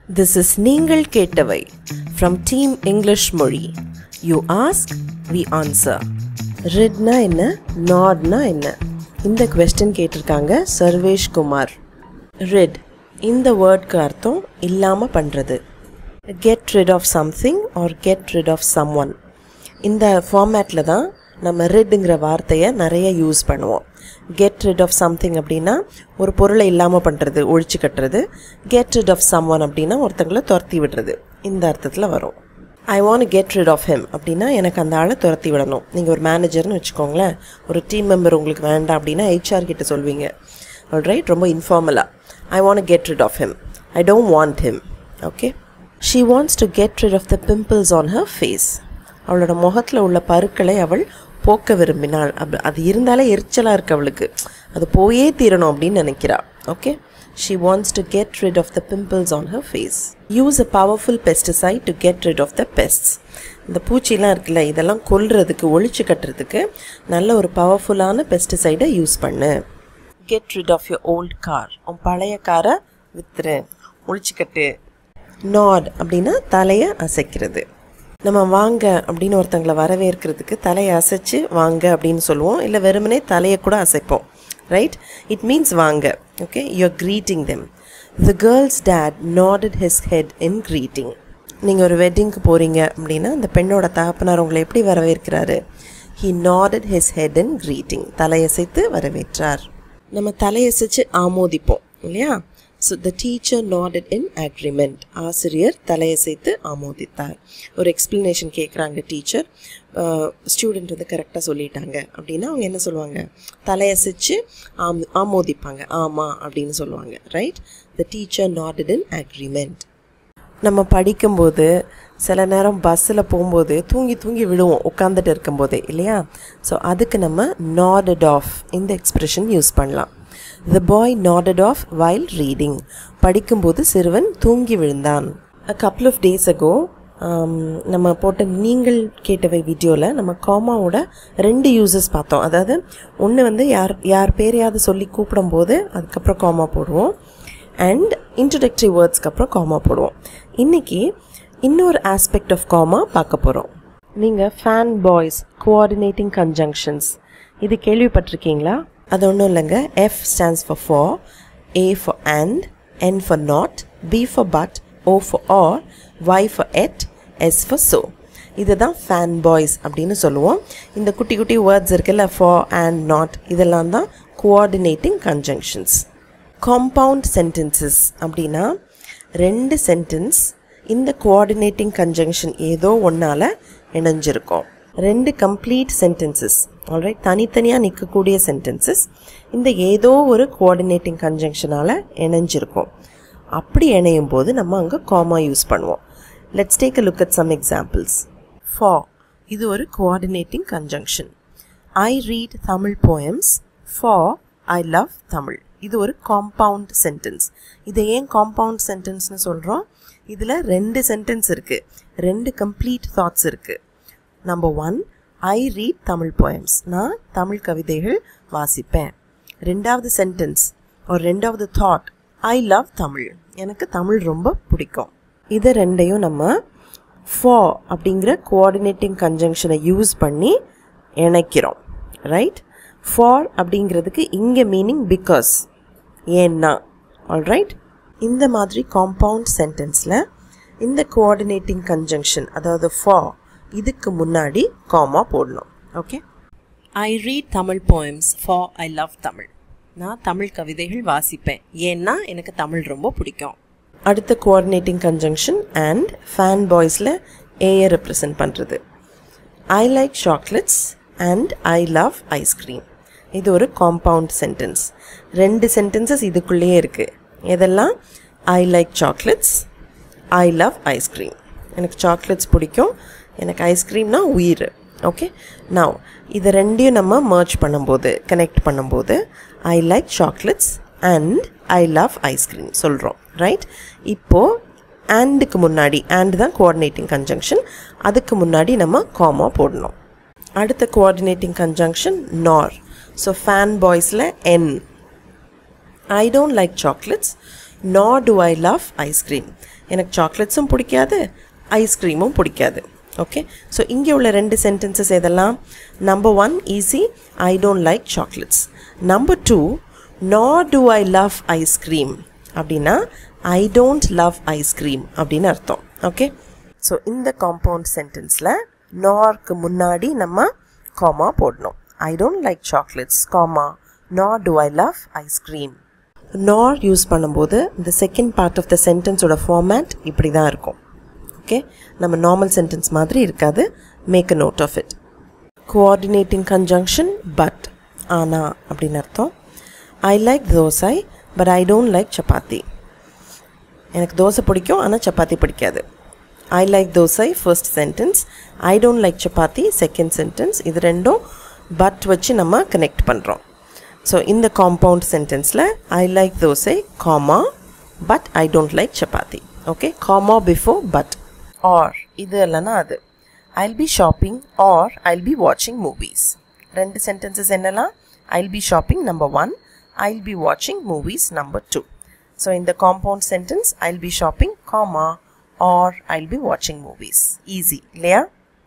This is நீங்கள் கேட்டவை from Team English மொழி You ask, we answer. ரிட்னா என்ன நாட்னா என்ன இந்த கொஸ்டின் கேட்டிருக்காங்க சர்வேஷ் குமார் ரிட் இந்த வேர்ட்க்கு அர்த்தம் இல்லாமல் பண்ணுறது get rid of something or get rid of someone இந்த ஃபார்மேட்டில் தான் நம்ம ரிட்ங்கிற வார்த்தையை நிறைய யூஸ் பண்ணுவோம் கெட் ரிட் ஆஃப் சம்திங் அப்படின்னா ஒரு பொருளை இல்லாமல் பண்ணுறது ஒழிச்சு கட்டுறது get rid of someone அப்படின்னா ஒருத்தங்களை துரத்தி விடுறது இந்த அர்த்தத்தில் வரும் I want get rid of him அப்படின்னா எனக்கு அந்த ஆளை துரத்தி விடணும் நீங்கள் ஒரு மேனேஜர்னு வச்சுக்கோங்களேன் ஒரு டீம் மெம்பர் உங்களுக்கு வேண்டாம் அப்படின்னா ஹெச்ஆர் கிட்ட சொல்வீங்க ரைட் ரொம்ப இன்ஃபார்மலாக I want get rid of him I don't want him okay she wants to get rid of the pimples on her face அவளோட முகத்தில் உள்ள பருக்களை அவள் போக்க விரும்பினாள் அப் அது இருந்தாலே எரிச்சலாக இருக்கு அவளுக்கு அது போயே தீரணும் அப்படின்னு நினைக்கிறா okay she wants to get rid of the pimples on her face use a powerful pesticide to get rid of the pests இந்த பூச்சிலாம் இருக்குல்ல இதெல்லாம் கொல்றதுக்கு ஒழிச்சு கட்டுறதுக்கு நல்ல ஒரு பவர்ஃபுல்லான பெஸ்டிசைடை யூஸ் பண்ணு get rid of your old car உன் பழைய காரை வித்துரு ஒழிச்சுக்கட்டு நாட் அப்படின்னா தலையை அசைக்கிறது நம்ம வாங்க அப்படின்னு ஒருத்தங்களை வரவேற்கிறதுக்கு தலையை அசைச்சு வாங்க அப்படின்னு சொல்லுவோம் இல்லை வெறுமனே தலையை கூட அசைப்போம் ரைட் இட் மீன்ஸ் வாங்க okay you're greeting them the girl's dad nodded his head in greeting நீங்கள் ஒரு வெட்டிங்க்கு போகிறீங்க அப்படின்னா அந்த பெண்ணோட தகப்பனார் உங்களை எப்படி வரவேற்கிறாரு he nodded his head in greeting தலையசைத்து வரவேற்றார் நம்ம தலையசைச்சு ஆமோதிப்போம் இல்லையா so the teacher nodded in agreement ஆசிரியர் தலையசைத்து ஆமோதித்தார் ஒரு எக்ஸ்ப்ளனேஷன் கேட்குறாங்க டீச்சர் ஸ்டூடெண்ட் வந்து கரெக்டாக சொல்லிட்டாங்க அப்படின்னா அவங்க என்ன சொல்லுவாங்க தலையசைச்சு ஆம் ஆமோதிப்பாங்க ஆமாம் அப்படின்னு சொல்லுவாங்க right the teacher nodded in agreement நம்ம படிக்கும்போது சில நேரம் பஸ்ஸில் போகும்போது தூங்கி தூங்கி விழுவோம் உட்காந்துட்டு இருக்கும்போதே இல்லையா ஸோ அதுக்கு நம்ம நாடட் ஆஃப் இந்த எக்ஸ்ப்ரெஷன் யூஸ் பண்ணலாம் the boy nodded off while reading படிக்கும்போது சிறுவன் தூங்கி விழுந்தான் a couple of days ago நம்ம போட்ட நீங்கள் கேட்டவை வீடியோவில் நம்ம காமாவோட ரெண்டு யூசஸ் பார்த்தோம் அதாவது ஒன்று வந்து யார் யார் பேரையாவது சொல்லி கூப்பிடும்போது அதுக்கப்புறம் காமா போடுவோம் அண்ட் இன்ட்ரடக்டரி வேர்ட்ஸ்க்கு அப்புறம் காமா போடுவோம் இன்றைக்கி இன்னொரு ஆஸ்பெக்ட் ஆஃப் காமா பார்க்க போகிறோம் நீங்கள் ஃபேன் பாய்ஸ் கோஆர்டினேட்டிங் கன்ஜங்ஷன்ஸ் இது கேள்விப்பட்டிருக்கீங்களா அது ஒன்றும் இல்லைங்க F stands for for A for and N for not B for but O for or Y for yet S for so இதுதான் ஃபேன் பாய்ஸ் அப்படின்னு சொல்லுவோம் இந்த குட்டி குட்டி வேர்ட்ஸ் இருக்குல்ல ஃபார் அண்ட் நாட் இதெல்லாம் தான் கோஆர்டினேட்டிங் கன்ஜங்ஷன்ஸ் காம்பவுண்ட் சென்டென்சஸ் அப்படின்னா ரெண்டு சென்டென்ஸ் இந்த கோஆர்டினேட்டிங் கன்ஜங்ஷன் ஏதோ ஒன்றால் இணைஞ்சிருக்கும் ரெண்டு கம்ப்ளீட் சென்டென்சஸ் ஆல்ரைட் தனித்தனியாக நிற்கக்கூடிய சென்டென்சஸ் இந்த ஏதோ ஒரு கோஆர்டினேட்டிங் கன்ஜங்ஷனால் இணைஞ்சிருக்கும் அப்படி இணையும் போது நம்ம அங்கே காமா யூஸ் பண்ணுவோம் let's take a look at some examples for இது ஒரு coordinating conjunction I read Tamil poems for I love Tamil இது ஒரு காம்பவுண்ட் சென்டென்ஸ் இதை ஏன் காம்பவுண்ட் சென்டென்ஸ்னு சொல்கிறோம் இதில் ரெண்டு சென்டென்ஸ் இருக்குது ரெண்டு கம்ப்ளீட் தாட்ஸ் இருக்குது number one I read Tamil poems நான் தமிழ் கவிதைகள் வாசிப்பேன் ரெண்டாவது சென்டென்ஸ் ஒரு ரெண்டாவது தாட் ஐ லவ் தமிழ் எனக்கு தமிழ் ரொம்ப பிடிக்கும் இதை ரெண்டையும் நம்ம ஃபா அப்படிங்கிற கோஆர்டினேட்டிங் கன்ஜங்ஷனை யூஸ் பண்ணி இணைக்கிறோம் ரைட் ஃபார் அப்படிங்கிறதுக்கு இங்கே மீனிங் பிகாஸ் ஏன்னா ஆல்ரைட் இந்த மாதிரி காம்பவுண்ட் சென்டென்ஸில் இந்த கோஆர்டினேட்டிங் கன்ஜங்ஷன் அதாவது ஃபா இதுக்கு முன்னாடி காமா போடணும் okay I read Tamil poems for I love Tamil நான் தமிழ் கவிதைகள் வாசிப்பேன் ஏன்னா எனக்கு தமிழ் ரொம்ப பிடிக்கும் அடுத்த கோஆர்டினேட்டிங் கன்ஜங்ஷன் அண்ட் ஃபேன் பாய்ஸில் ஏயை ரெப்ரசன்ட் பண்ணுறது I like chocolates and I love ice cream இது ஒரு காம்பவுண்ட் சென்டென்ஸ் ரெண்டு சென்டென்சஸ் இதுக்குள்ளேயே இருக்குது எதெல்லாம் I like chocolates I love ice cream எனக்கு சாக்லேட்ஸ் பிடிக்கும் எனக்கு ஐஸ்கிரீம்னா உயிர் ஓகே நவ் இதை ரெண்டையும் நம்ம மர்ச் பண்ணும்போது கனெக்ட் பண்ணும்போது I like chocolates and I love ice cream சொல்கிறோம் ரைட் இப்போது ஆண்டுக்கு முன்னாடி ஆண்ட் தான் கோஆர்டினேட்டிங் கன்ஜங்ஷன் அதுக்கு முன்னாடி நம்ம காமா போடணும் அடுத்த coordinating conjunction nor so fan பாய்ஸில் N I don't like chocolates nor do I love ice cream எனக்கு சாக்லேட்ஸும் பிடிக்காது ஐஸ்கிரீமும் பிடிக்காது ஓகே ஸோ இங்கே உள்ள ரெண்டு சென்டென்சஸ் எதெல்லாம் number one easy I don't like chocolates number two nor do I love ice cream அப்படின்னா ஐ டோன்ட் லவ் ஐஸ்கிரீம் அப்படின்னு அர்த்தம் ஓகே ஸோ இந்த காம்பவுண்ட் சென்டென்ஸில் நார்க்கு முன்னாடி நம்ம காமா போடணும் I don't like chocolates comma nor do I love ice cream nor use பண்ணும்போது இந்த செகண்ட் பார்ட் ஆஃப் த சென்டென்ஸோட ஃபார்மேட் இப்படி தான் இருக்கும் ஓகே நம்ம நார்மல் சென்டென்ஸ் மாதிரி இருக்காது make a note of it coordinating conjunction but ஆனா அப்படின்னு அர்த்தம் I like dosa but I don't like chapati எனக்கு தோசை பிடிக்கும் ஆனால் சப்பாத்தி பிடிக்காது I like dosa first sentence I don't like chapati second sentence இது ரெண்டும் பட் வச்சு நம்ம கனெக்ட் பண்ணுறோம் ஸோ இந்த காம்பவுண்ட் சென்டென்ஸில் I like dosa comma but I don't like chapati okay comma before but or இது இல்லைன்னா அது I'll be shopping or I'll be வாட்சிங் மூவிஸ் ரெண்டு சென்டென்சஸ் என்னெல்லாம் ஐல் be shopping number one I'll be வாட்சிங் மூவிஸ் நம்பர் டூ ஸோ இந்த compound sentence I'll be shopping comma or I'll be வாட்சிங் movies easy இல்லையா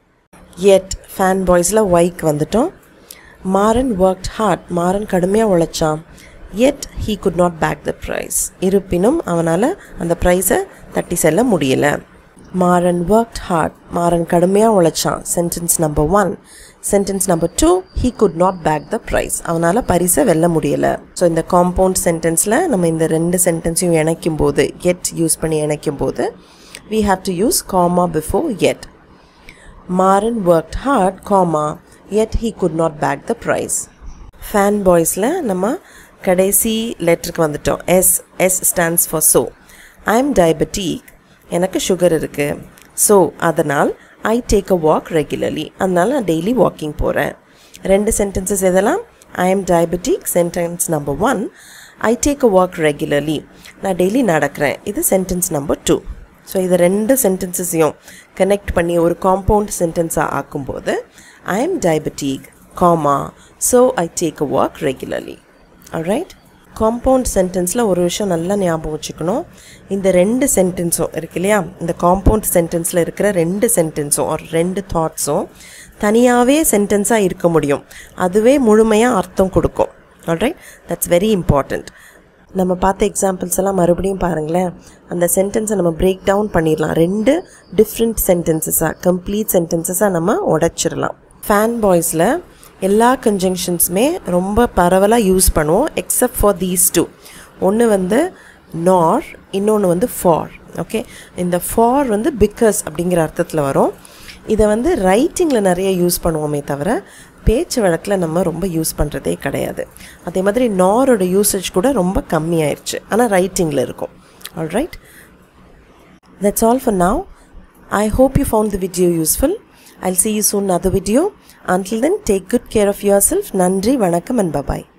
எட் ஃபேன் பாய்ஸில் ஒய்க்கு வந்துட்டோம் Maran worked hard Maran கடுமையாக உழைச்சான் yet he could not bag the prize இருப்பினும் அவனால் அந்த ப்ரைஸை தட்டி செல்ல முடியலை மாறன் ஒர்க்ட் ஹார்ட் மாறன் கடுமையாக உழைச்சான் sentence number one sentence number two he could not bag the prize அவனால் பரிசை வெல்ல முடியலை ஸோ இந்த காம்பவுண்ட் சென்டென்ஸில் நம்ம இந்த ரெண்டு சென்டென்ஸையும் இணைக்கும் போது எட் யூஸ் பண்ணி இணைக்கும் போது we have to use comma before yet. Maran worked hard, comma, yet he could not bag the prize. Fan பாய்ஸில் நம்ம கடைசி லெட்டருக்கு வந்துட்டோம் S S stands for so I am diabetic எனக்கு சுகர் இருக்குது ஸோ அதனால் I take a walk regularly அதனால் நான் டெய்லி வாக்கிங் போகிறேன் ரெண்டு சென்டென்சஸ் எதெல்லாம் I am diabetic sentence number one I take a walk regularly நான் டெய்லி நடக்கிறேன் இது சென்டென்ஸ் நம்பர் டூ ஸோ இது ரெண்டு சென்டென்சஸையும் கனெக்ட் பண்ணி ஒரு காம்பவுண்ட் சென்டென்ஸாக ஆக்கும்போது I am diabetic comma so I take a walk regularly right compound சென்டென்ஸில் ஒரு விஷயம் நல்லா ஞாபகம் வச்சுக்கணும் இந்த ரெண்டு சென்டென்ஸும் இருக்கு இல்லையா இந்த காம்பவுண்ட் சென்டென்ஸில் இருக்கிற ரெண்டு சென்டென்ஸும் ஒரு ரெண்டு தாட்ஸும் தனியாகவே சென்டென்ஸாக இருக்க முடியும் அதுவே முழுமையாக அர்த்தம் கொடுக்கும் ஆல்ரைட் தட்ஸ் வெரி இம்பார்ட்டண்ட் நம்ம பார்த்த எக்ஸாம்பிள்ஸ் எல்லாம் மறுபடியும் பாருங்களேன் அந்த சென்டென்ஸை நம்ம பிரேக் டவுன் பண்ணிடலாம் ரெண்டு டிஃப்ரெண்ட் சென்டென்சஸாக கம்ப்ளீட் சென்டென்சஸாக நம்ம உடைச்சிடலாம் ஃபேன் பாய்ஸில் எல்லா கன்ஜங்ஷன்ஸுமே ரொம்ப பரவலாக யூஸ் பண்ணுவோம் எக்ஸப்ட் ஃபார் தீஸ் டூ ஒன்று வந்து நார் இன்னொன்று வந்து ஃபார் ஓகே இந்த ஃபார் வந்து பிக்கஸ் அப்படிங்கிற அர்த்தத்தில் வரும் இதை வந்து ரைட்டிங்கில் நிறைய யூஸ் பண்ணுவோமே தவிர பேச்சு வழக்கில் நம்ம ரொம்ப யூஸ் பண்ணுறதே கிடையாது அதே மாதிரி நாரோட யூசேஜ் கூட ரொம்ப கம்மியாயிருச்சு ஆனால் ரைட்டிங்கில் இருக்கும் all right that's all for now I hope you found the video useful I'll see you soon other video until then take good care of yourself நன்றி வணக்கம் அண்ட் பபாய்